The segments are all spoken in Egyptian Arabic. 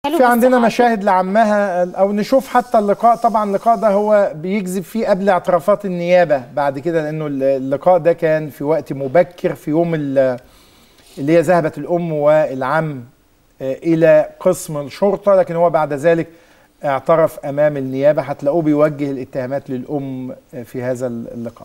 حلو في بس عندنا ع- مشاهد لعمها او نشوف حتى اللقاء طبعا اللقاء ده هو بيجذب فيه قبل اعترافات النيابه بعد كده لانه اللقاء ده كان في وقت مبكر في يوم ال- اللي هي ذهبت الام والعم آه، الى قسم الشرطه لكن هو بعد ذلك اعترف امام النيابه هتلاقوه بيوجه الاتهامات للام آه، في هذا اللقاء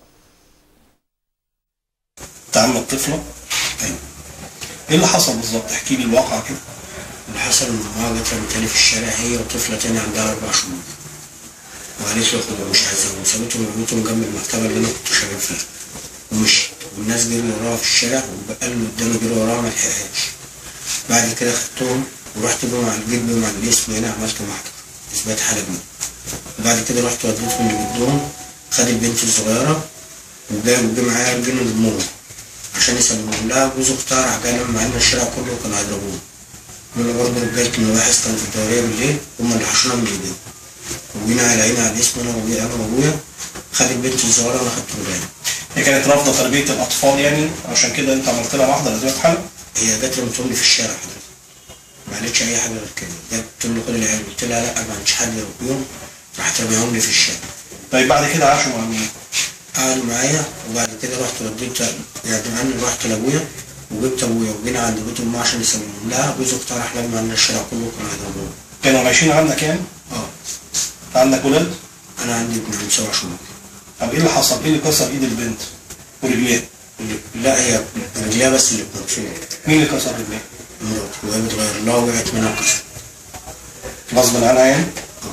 تعمل الطفله ايوه ايه اللي حصل بالظبط احكي لي الواقع كده اللي حصل ان ماما جت رمتها لي في الشارع هي وطفله تانية عندها اربع شهور وقالت لي خدها مش عايزاهم وسابتهم ورميتهم جنب المكتبه اللي انا كنت شغال فيها ومشيت والناس جريوا وراها في الشارع والبقال اللي قدامي جري وراها ما لحقهاش بعد كده خدتهم ورحت بيهم على الجيب بيهم على الاسم هنا عملت محضر اثبات حاله بيه وبعد كده رحت وديتهم لجدهم خد البنت الصغيره وجا وجا معايا جينا نضمهم عشان يسلموهم لها جوز اختها راح جاي لما معانا الشارع كله كانوا هيضربوهم وانا برضه رجالة المباحث كانوا في الدورية بالليل هم اللي حشونا من ايديهم وجينا على عيني على الاسم انا وابويا انا وابويا خد البنت الصغيرة وانا خدت ولادي هي كانت رافضه تربيه الاطفال يعني عشان كده انت عملت لها محضر ازمه حل هي جت رمتهم لي في الشارع حضرتك ما قالتش اي حاجة غير كده جت قلت له خد العيال قلت لها لا ما عنديش حد يربيهم راحت رميهم لي في الشارع طيب بعد كده عاشوا مع مين؟ قعدوا معايا وبعد كده رحت وديت يعني عني رحت لابويا وجبت ابويا وجينا عند بيت امها عشان يسلمهم لها جوز اختها راح لما عندنا الشارع كله كانوا هيضربوهم كانوا عايشين عندك يعني؟ اه عندك ولاد؟ انا عندي ابن عنده سبع شهور طب ايه اللي حصل؟ ايه اللي كسر ايد البنت؟ ورجليها؟ لا هي رجليها بس اللي مكسورة مين اللي كسر رجليها؟ مراتي وهي بتغير لها وقعت منها كسر غصب عنها يعني؟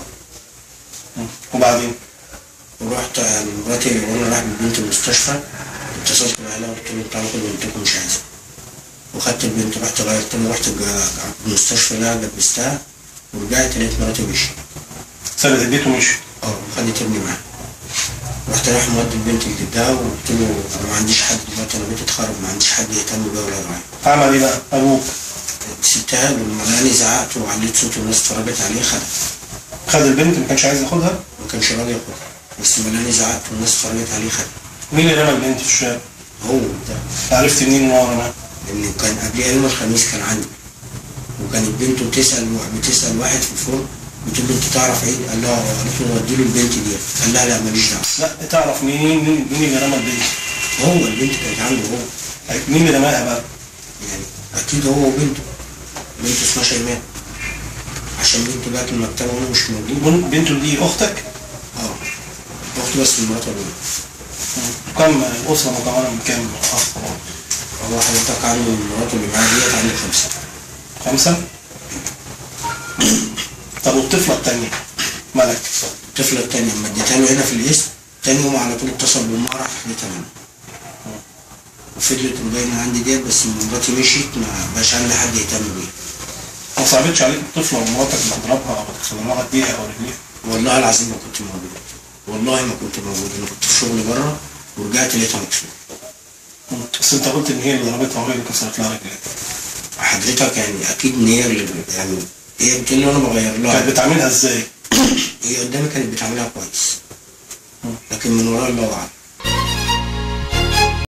مم. وبعدين؟ ورحت يعني مراتي وانا رايح بالبنت المستشفى اتصلت باهلها وقلت لهم تعالوا خدوا بنتكم مش عايزة وخدت البنت رحت غيرت لها رحت الج- المستشفى اللي انا لبستها ورجعت لقيت مراتي مشيت سابت البيت ومشي اه خدت ابني معاها رحت رايح مودي البنت لجدها وقلت له انا ما عنديش حد دلوقتي انا بنتي اتخرج ما عنديش حد يهتم بيا ولا معايا عمل ايه بقى؟ ابوك سبتها لما لقاني زعقت وعليت صوت والناس اتفرجت عليه خدها خد البنت ما كانش عايز ياخدها؟ ما كانش راضي ياخدها بس لما لقاني زعقت والناس اتفرجت عليه خدها مين اللي رمى البنت في الشارع؟ هو ده عرفت منين ان هو رماها؟ لان كان قبلها يوم الخميس كان عندي وكانت بنته بتسال بتسال واحد في الفرن بتقول له انت تعرف ايه؟ قال لها اه قالت له ودي له البنت دي قال لها لا ماليش دعوه لا تعرف مين مين مين اللي رمى البنت؟ هو البنت كانت عنده هو طيب مين اللي رماها بقى؟ يعني اكيد هو وبنته بنته اسمها شيماء عشان بنته جات المكتبه وانا مش موجود بن- بنته دي اختك؟ اه اختي بس مرات ابويا كم الاسره مكونه من كام اخ؟ هو حضرتك عنده مراته اللي معاه ديت عنده خمسه خمسه؟ طب والطفله الثانيه؟ ملك الطفله التانيه لما اديتها له هنا في الاسم تاني يوم على طول اتصل بامها راح خدتها منه وفضلت باينه عندي ديت بس لما مراتي مشيت ما بقاش عندي حد يهتم بيها ما صعبتش عليك الطفله ومراتك بتضربها او بتكسر لها ايديها او رجليها؟ والله العظيم ما كنت موجود والله ما كنت موجود انا كنت في شغل بره ورجعت لقيتها مكسوره بس انت قلت ان هي اللي ضربتها وهي اللي كسرت لها رجليها حضرتك يعني اكيد ان هي اللي يعني هي بتقول لي وانا بغير كانت لها بتعملها ازاي؟ هي قدامي كانت بتعملها كويس لكن من وراء الله اعلم